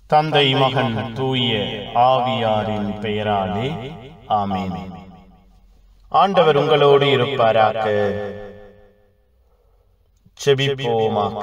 தந்தை மகன் தூய ஆவியாரின் பெயராலே ஆமென் ஆண்டவர் உங்களோடு இருப்பாராக செபிப்போமாக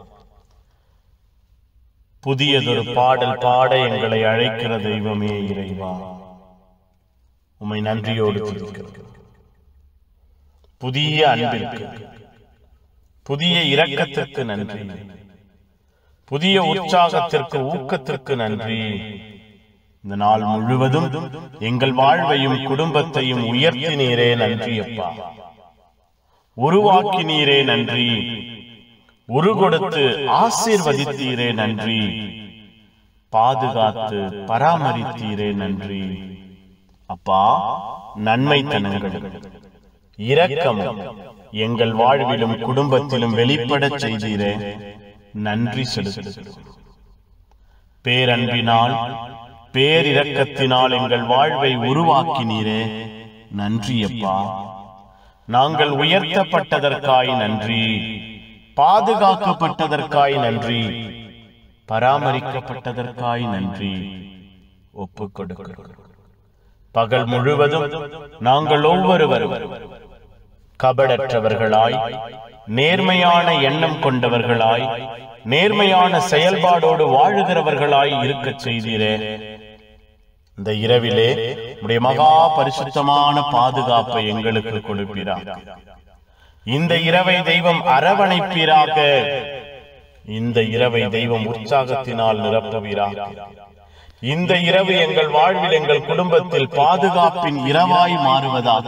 புதியதொரு பாடல் பாட எங்களை அழைக்கிற தெய்வமே இறைவா உம்மை நன்றியோடு துதிக்கிறோம் புதிய அன்பிற்கு புதிய இரக்கத்திற்கு நன்றி புதிய உற்சாகத்திற்கு ஊக்கத்திற்கு நன்றி இந்த நாள் முழுவதும் எங்கள் வாழ்வையும் குடும்பத்தையும் உயர்த்தினீரே நன்றி அப்பா உருவாக்கினீரே நன்றி உரு கொடுத்து ஆசீர்வதித்தீரே நன்றி பாதுகாத்து பராமரித்தீரே நன்றி அப்பா நன்மைத்தனங்கள் இரக்கமும் எங்கள் வாழ்விலும் குடும்பத்திலும் வெளிப்படச் செய்தீரே நன்றி செலுத்துகிறோம் பேரன்பினால் பேரிரக்கத்தினால் எங்கள் வாழ்வை உருவாக்கினீரே நன்றி அப்பா நாங்கள் உயர்த்தப்பட்டதற்காய் நன்றி பாதுகாக்கப்பட்டதற்காய் நன்றி பராமரிக்கப்பட்டதற்காய் நன்றி ஒப்புக் கொடுக்கிறோம் பகல் முழுவதும் நாங்கள் ஒவ்வொருவரும் கபடற்றவர்களாய் நேர்மையான எண்ணம் கொண்டவர்களாய் நேர்மையான செயல்பாடோடு வாழுகிறவர்களாய் இருக்கச் செய்தீரே இந்த இரவிலே உடைய மகா பரிசுத்தமான பாதுகாப்பை எங்களுக்கு கொடுப்பீராக இந்த இரவை தெய்வம் அரவணைப்பீராக இந்த இரவை தெய்வம் உற்சாகத்தினால் நிரப்புவீராக இந்த இரவு எங்கள் வாழ்வில் எங்கள் குடும்பத்தில் பாதுகாப்பின் இரவாய் மாறுவதாக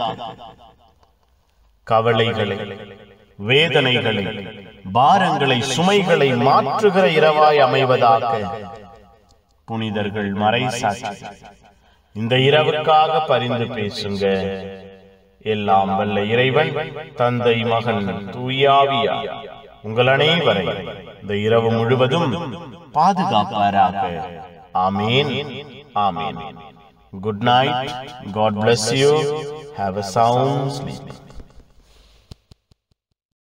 கவலைகளை வேதனைகளை பாரங்களை சுமைகளை மாற்றுகிற இரவாய் அமைவதாக புனிதர்கள் மறை சாட்சி இந்த இரவுக்காக பரிந்து பேசுங்க எல்லாம் வல்ல இறைவன் தந்தை மகன் தூயாவியா உங்கள் அனைவரை இந்த இரவு முழுவதும் பாதுகாப்பாராக ஆமீன் ஆமீன் good night God bless you have a sound sleep